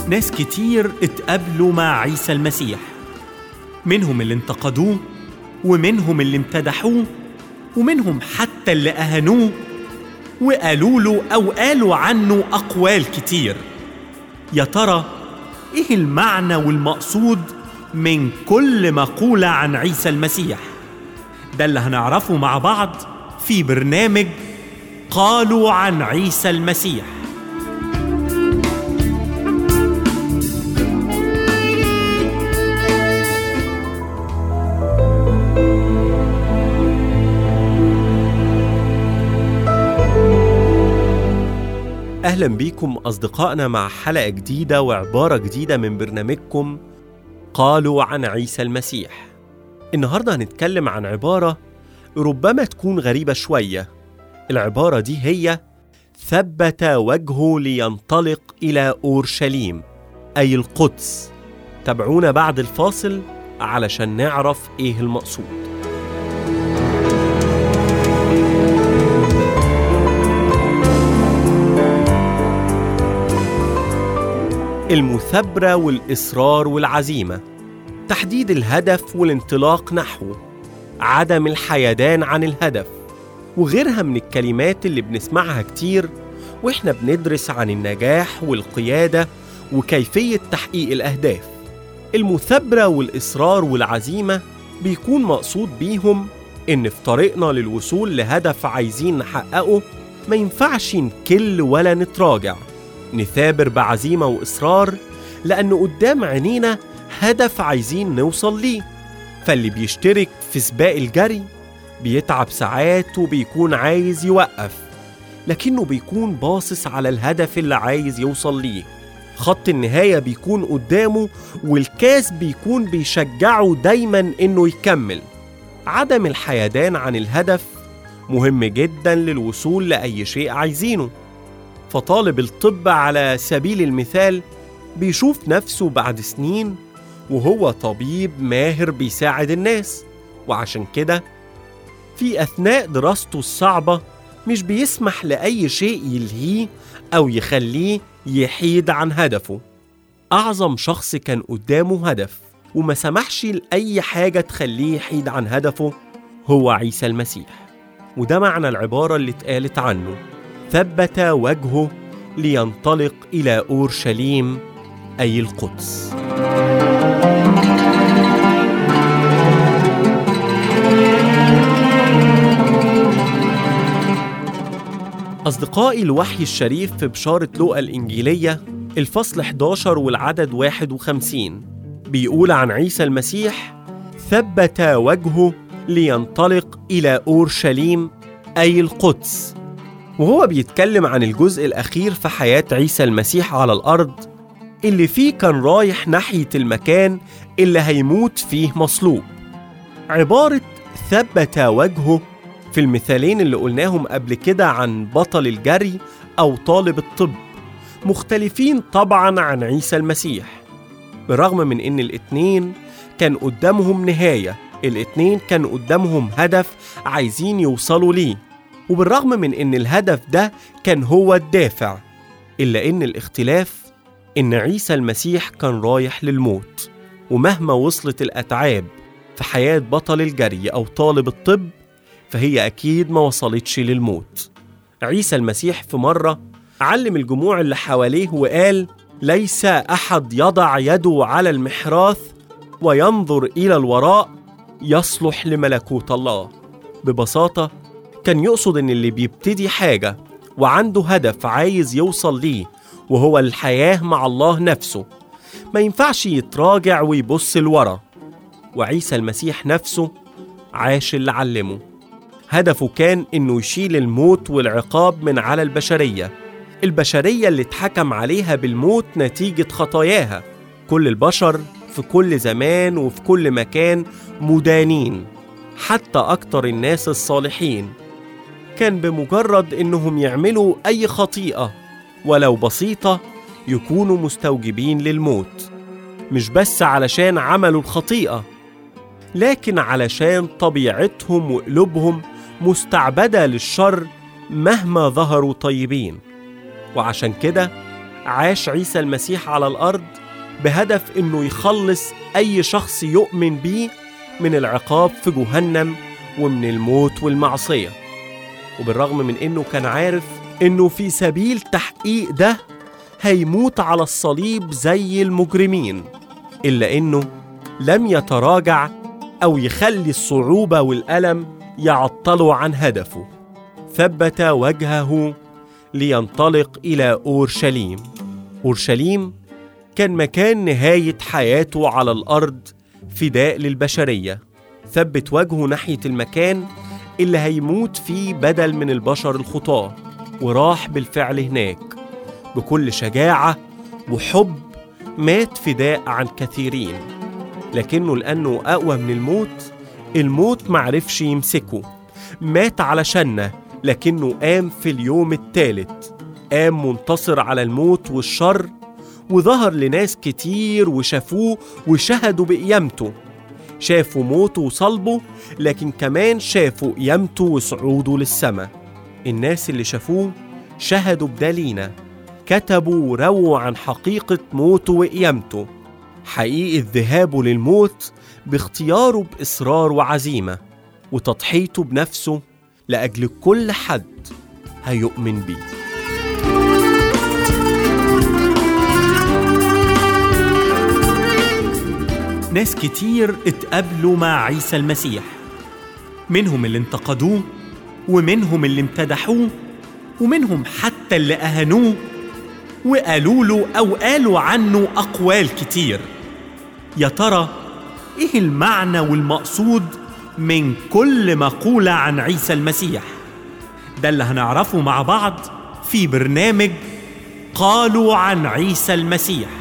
ناس كتير اتقابلوا مع عيسى المسيح منهم اللي انتقدوه ومنهم اللي امتدحوه ومنهم حتى اللي أهانوه وقالوا له أو قالوا عنه أقوال كتير يا ترى إيه المعنى والمقصود من كل مقولة عن عيسى المسيح ده اللي هنعرفه مع بعض في برنامج قالوا عن عيسى المسيح أهلا بيكم أصدقائنا مع حلقة جديدة وعبارة جديدة من برنامجكم قالوا عن عيسى المسيح النهاردة هنتكلم عن عبارة ربما تكون غريبة شوية العبارة دي هي ثبت وجهه لينطلق إلى أورشليم أي القدس تابعونا بعد الفاصل علشان نعرف إيه المقصود المثابرة والإصرار والعزيمة تحديد الهدف والانطلاق نحوه عدم الحيدان عن الهدف وغيرها من الكلمات اللي بنسمعها كتير واحنا بندرس عن النجاح والقيادة وكيفية تحقيق الأهداف المثابرة والإصرار والعزيمة بيكون مقصود بيهم إن في طريقنا للوصول لهدف عايزين نحققه ما ينفعش نكل ولا نتراجع نثابر بعزيمة وإصرار لأن قدام عينينا هدف عايزين نوصل ليه فاللي بيشترك في سباق الجري بيتعب ساعات وبيكون عايز يوقف لكنه بيكون باصص على الهدف اللي عايز يوصل ليه خط النهاية بيكون قدامه والكاس بيكون بيشجعه دايما إنه يكمل عدم الحيدان عن الهدف مهم جدا للوصول لأي شيء عايزينه فطالب الطب على سبيل المثال بيشوف نفسه بعد سنين وهو طبيب ماهر بيساعد الناس وعشان كده في أثناء دراسته الصعبة مش بيسمح لأي شيء يلهيه أو يخليه يحيد عن هدفه أعظم شخص كان قدامه هدف وما سمحش لأي حاجة تخليه يحيد عن هدفه هو عيسى المسيح وده معنى العبارة اللي اتقالت عنه ثبت وجهه لينطلق الى اورشليم اي القدس أصدقائي الوحي الشريف في بشارة لوقا الإنجيلية الفصل 11 والعدد 51 بيقول عن عيسى المسيح ثبت وجهه لينطلق إلى أورشليم أي القدس وهو بيتكلم عن الجزء الأخير في حياة عيسى المسيح على الأرض اللي فيه كان رايح ناحية المكان اللي هيموت فيه مصلوب عبارة ثبت وجهه في المثالين اللي قلناهم قبل كده عن بطل الجري أو طالب الطب مختلفين طبعا عن عيسى المسيح بالرغم من إن الاتنين كان قدامهم نهاية الاتنين كان قدامهم هدف عايزين يوصلوا ليه وبالرغم من إن الهدف ده كان هو الدافع إلا إن الاختلاف إن عيسى المسيح كان رايح للموت ومهما وصلت الأتعاب في حياة بطل الجري أو طالب الطب فهي أكيد ما وصلتش للموت عيسى المسيح في مرة علم الجموع اللي حواليه وقال ليس أحد يضع يده على المحراث وينظر إلى الوراء يصلح لملكوت الله ببساطة كان يقصد إن اللي بيبتدي حاجة وعنده هدف عايز يوصل ليه وهو الحياة مع الله نفسه ما ينفعش يتراجع ويبص لورا وعيسى المسيح نفسه عاش اللي علمه هدفه كان إنه يشيل الموت والعقاب من على البشرية البشرية اللي اتحكم عليها بالموت نتيجة خطاياها كل البشر في كل زمان وفي كل مكان مدانين حتى أكتر الناس الصالحين كان بمجرد إنهم يعملوا أي خطيئة ولو بسيطة يكونوا مستوجبين للموت مش بس علشان عملوا الخطيئة لكن علشان طبيعتهم وقلوبهم مستعبدة للشر مهما ظهروا طيبين وعشان كده عاش عيسى المسيح على الأرض بهدف إنه يخلص أي شخص يؤمن بيه من العقاب في جهنم ومن الموت والمعصية وبالرغم من إنه كان عارف إنه في سبيل تحقيق ده هيموت على الصليب زي المجرمين إلا إنه لم يتراجع أو يخلي الصعوبة والألم يعطلوا عن هدفه ثبت وجهه لينطلق إلى أورشليم أورشليم كان مكان نهاية حياته على الأرض فداء للبشرية ثبت وجهه ناحية المكان اللي هيموت فيه بدل من البشر الخطاة وراح بالفعل هناك بكل شجاعة وحب مات فداء عن كثيرين لكنه لأنه أقوى من الموت الموت معرفش يمسكه مات علشاننا لكنه قام في اليوم الثالث قام منتصر على الموت والشر وظهر لناس كتير وشافوه وشهدوا بقيامته شافوا موته وصلبه لكن كمان شافوا قيامته وصعوده للسماء الناس اللي شافوه شهدوا بدلينا كتبوا ورووا عن حقيقة موته وقيامته حقيقة ذهابه للموت باختياره بإصرار وعزيمة وتضحيته بنفسه لأجل كل حد هيؤمن بيه ناس كتير اتقابلوا مع عيسى المسيح منهم اللي انتقدوه ومنهم اللي امتدحوه ومنهم حتى اللي أهانوه وقالوا له أو قالوا عنه أقوال كتير يا ترى إيه المعنى والمقصود من كل مقولة عن عيسى المسيح ده اللي هنعرفه مع بعض في برنامج قالوا عن عيسى المسيح